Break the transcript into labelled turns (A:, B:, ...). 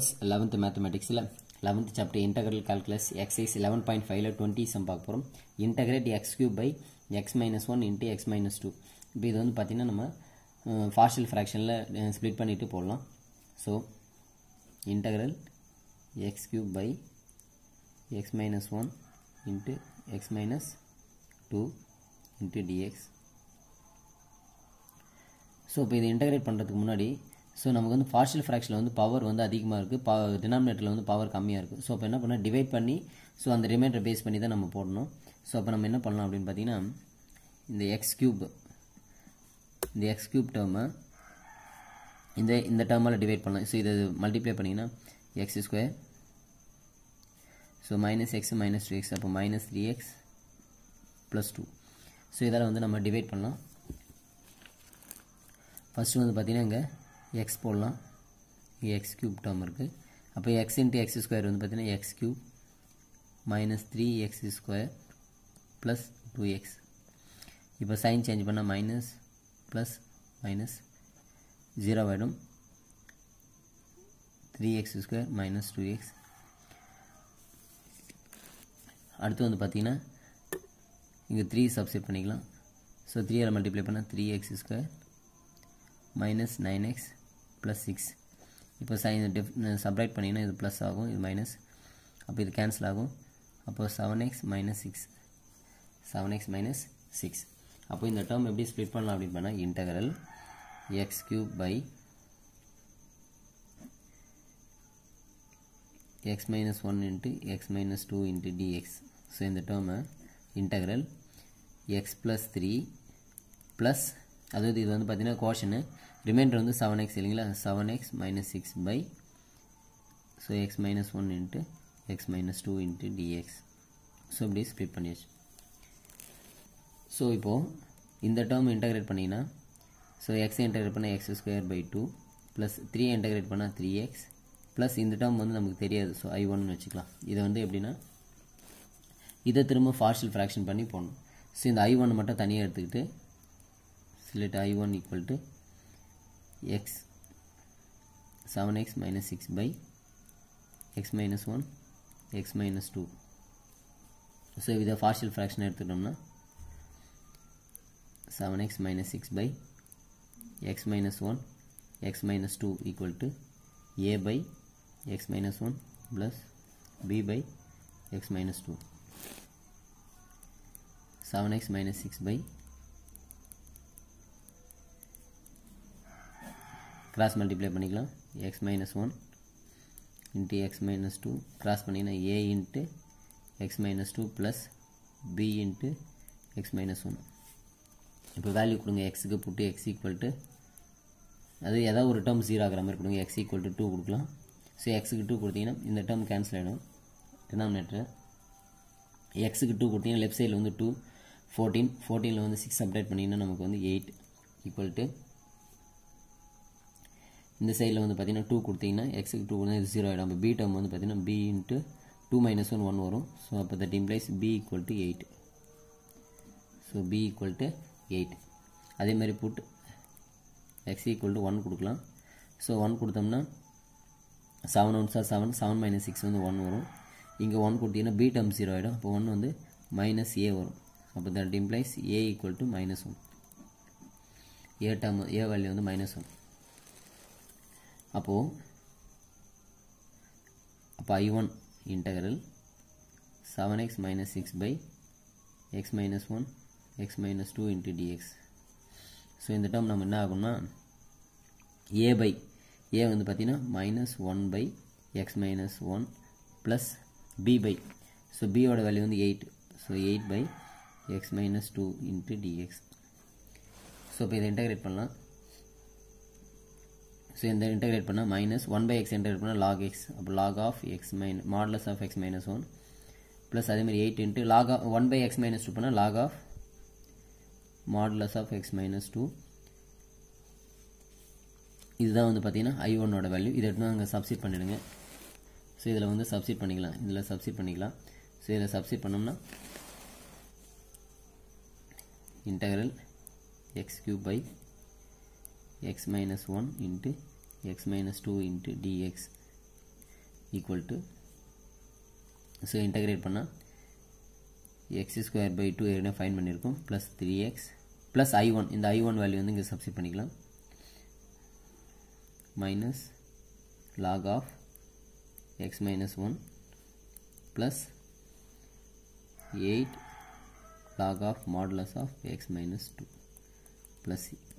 A: course eleventh மேத்தமெட்டிக்ஸில் eleventh chapter integral calculus exercise eleven point ஃபைவ்ல twenty sum பார்க்க போகிறோம் integrate x cube by x minus one into x minus two இப்போ இது வந்து பார்த்திங்கன்னா நம்ம பார்ஷியல் ஃப்ராக்ஷனில் ஸ்ப்ளிட் பண்ணிவிட்டு போடலாம் so integral x cube by x minus one into x minus two into dx so இப்போ இது இன்டகிரேட் பண்ணுறதுக்கு முன்னாடி ஸோ நமக்கு வந்து பார்ஷியல் ஃப்ராக்ஷனில் வந்து பவர் வந்து அதிகமாக இருக்குது பா டினாமினேட்டரில் வந்து பவர் கம்மியாக இருக்குது ஸோ அப்போ என்ன பண்ணால் டிவைட் பண்ணி ஸோ அந்த ரிமைண்டர் பேஸ் பண்ணி தான் நம்ம போடணும் ஸோ அப்போ நம்ம என்ன பண்ணலாம் அப்படின்னு பார்த்தீங்கன்னா இந்த எக்ஸ் கியூப் இந்த எக்ஸ் கியூப் டேர்மை இந்த இந்த டேர்மால் டிவைட் பண்ணலாம் ஸோ இதை மல்டிப்ளை பண்ணிங்கன்னா x square so minus x minus two x அப்போ minus three x plus two so இதால் வந்து நம்ம டிவைட் பண்ணலாம் ஃபஸ்ட்டு வந்து பார்த்திங்கன்னா இங்கே எக்ஸ் போடலாம் இங்கே எக்ஸ் கியூப் டேர்ம் இருக்குது அப்போ எக்ஸ் இன்ட்டு எக்ஸ் ஸ்கொயர் வந்து பார்த்திங்கன்னா x cube minus three x square plus two x இப்போ சைன் சேஞ்ச் பண்ணால் மைனஸ் ப்ளஸ் மைனஸ் ஜீரோ ஆகிடும் three x square minus two x அடுத்து வந்து பார்த்திங்கன்னா இங்கே த்ரீ சப்ஸ்டிட் பண்ணிக்கலாம் ஸோ த்ரீயால் மல்டிப்ளை பண்ணால் three x square minus nine x plus six இப்போ சைன் டிஃப் சப்ரைட் பண்ணிங்கன்னா இது ப்ளஸ் ஆகும் இது மைனஸ் அப்போ இது கேன்சல் ஆகும் அப்போ seven x minus six seven x minus six அப்போ இந்த டேர்ம் எப்படி ஸ்ப்ளிட் பண்ணலாம் அப்படின்னு பண்ணால் integral x cube by x minus one into x minus two into dx so இந்த டேர்மை integral x plus three plus அதாவது இது வந்து பார்த்தீங்கன்னா கோஷனு ரிமைண்டர் வந்து செவன் எக்ஸ் இல்லைங்களா seven x minus six by so x minus one into x minus two into dx so இப்படி ஸ்ப்ளிட் பண்ணியாச்சு ஸோ இப்போது இந்த டேர்ம் இன்டகிரேட் பண்ணிங்கன்னா ஸோ எக்ஸ் இன்டகிரேட் பண்ணால் x square by two plus three integrate பண்ணால் three x plus இந்த term வந்து நமக்கு தெரியாது ஸோ ஐ ஒன்னு வச்சுக்கலாம் இதை வந்து எப்படின்னா இதை திரும்ப பார்ஷியல் ஃப்ராக்ஷன் பண்ணி போடணும் ஸோ இந்த ஐ ஒன் மட்டும் தனியாக எடுத்துக்கிட்டு let i1 equal to x 7x minus 6 by x minus 1 x minus 2 so இதை பார்ஷியல் ஃப்ராக்ஷன் எடுத்துட்டோம்னா 7x minus 6 by x minus 1 x minus 2 equal to a by x minus 1 plus b by x minus 2 7x minus 6 by cross multiply பண்ணிக்கலாம் x minus one into x minus two cross பண்ணிங்கன்னா A into x minus two plus B into x minus one இப்போ value கொடுங்க எக்ஸுக்கு புட்டு X equal to அது ஏதாவது ஒரு term zero ஆகிற மாதிரி கொடுங்க எக்ஸ் ஈக்குவல் டு டூ கொடுக்கலாம் ஸோ எக்ஸுக்கு டூ கொடுத்தீங்கன்னா இந்த டேர்ம் கேன்சல் ஆகிடும் டினாமினேட்டர் எக்ஸுக்கு டூ கொடுத்தீங்கன்னா லெஃப்ட் சைடில் வந்து டூ ஃபோர்டீன் ஃபோர்டீனில் வந்து சிக்ஸ் அப்டேட் பண்ணிங்கன்னா நமக்கு வந்து எயிட் ஈக்குவல் டு இந்த சைடில் வந்து பார்த்தீங்கன்னா டூ கொடுத்தீங்கன்னா எக்ஸுக்கு டூ கொடுத்தா இது ஜீரோ ஆகிடும் அப்போ பி டேர்ம் வந்து பார்த்தீங்கன்னா B into two minus one one வரும் ஸோ அப்போ that implies B equal to eight so B equal to eight அதே மாதிரி put x equal to one கொடுக்கலாம் ஸோ ஒன் கொடுத்தோம்னா seven one sir seven seven minus six வந்து one வரும் இங்கே one கொடுத்தீங்கன்னா பி டேர்ம் ஜீரோ ஆகிடும் அப்போ ஒன் வந்து மைனஸ் ஏ வரும் அப்போ that implies A equal to minus one A term A value வந்து மைனஸ் ஒன் அப்போது அப்போ I one integral seven x minus six by x minus one x minus two into dx so இந்த term நம்ம என்ன ஆகும்னா A by A வந்து பார்த்திங்கன்னா minus one by x minus one plus B by so பியோட value வந்து eight so eight by x minus two into dx so இப்போ இதை இன்டகிரேட் பண்ணலாம் ஸோ இந்த இன்டகிரேட் பண்ணால் minus one by x integrate பண்ணால் லாக் எக்ஸ் அப்போ log of x மைன் modulus of x minus one plus அதேமாதிரி eight into log of one by x minus two பண்ணால் log of modulus of x minus two இதுதான் வந்து பார்த்தீங்கன்னா ஐ ஒன்னோட value இதை எடுத்து அங்கே சப்ஸ்டிட் பண்ணிவிடுங்க ஸோ இதில் வந்து சப்ஸ்டிட் பண்ணிக்கலாம் இதில் சப்ஸ்டிட் பண்ணிக்கலாம் ஸோ இதில் சப்ஸ்டிட் பண்ணோம்னா integral x cube by x minus 1 into x minus 2 into dx equal to so integrate பண்ணால் எக்ஸ் ஸ்கொயர் பை டூ ஏற்கனவே ஃபைன் பண்ணியிருக்கோம் plus three x plus I one இந்த ஐ ஒன் வேல்யூ வந்து இங்கே substitute பண்ணிக்கலாம் minus log of x minus 1 plus 8 log of modulus of x minus 2 plus